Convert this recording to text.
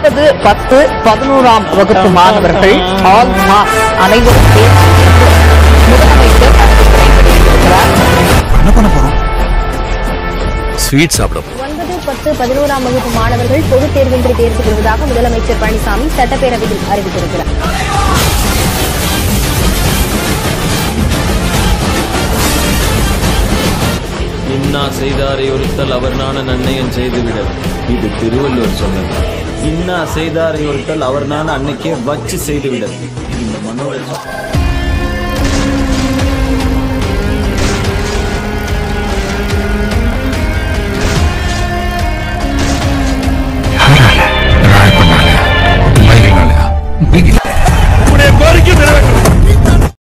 ஒன்பது பத்து பதினோராம் வகுப்பு மாணவர்கள் ஆல் மார்க் அனைவரும் தேர்ச்சி என்று முதலமைச்சர் அறிவிப்பை வெளியிட்டிருக்கிறார் என்ன பண்ண போறோம் ஸ்வீட் சாப்பிட போறோம். ஒன்பது பத்து பதினோராம் வகுப்பு மாணவர்கள் பொதுத் தேர்வின்றி தேர்ச்சி பெறுவதாக முதலமைச்சர் பழனிசாமி சட்டப்பேரவையில் அறிவித்திருக்கிறார் இன்னா செய்தாரை ஒருத்தல் அவர் நாண நன்னையன் செய்துவிட இது திருவள்ளுவர் சொன்னது இன்னா செய்தாரை ஒருத்தல் அவர் நாண அன்னைக்கே வச்சு செய்துவிட இந்த மனோரஞ்சன்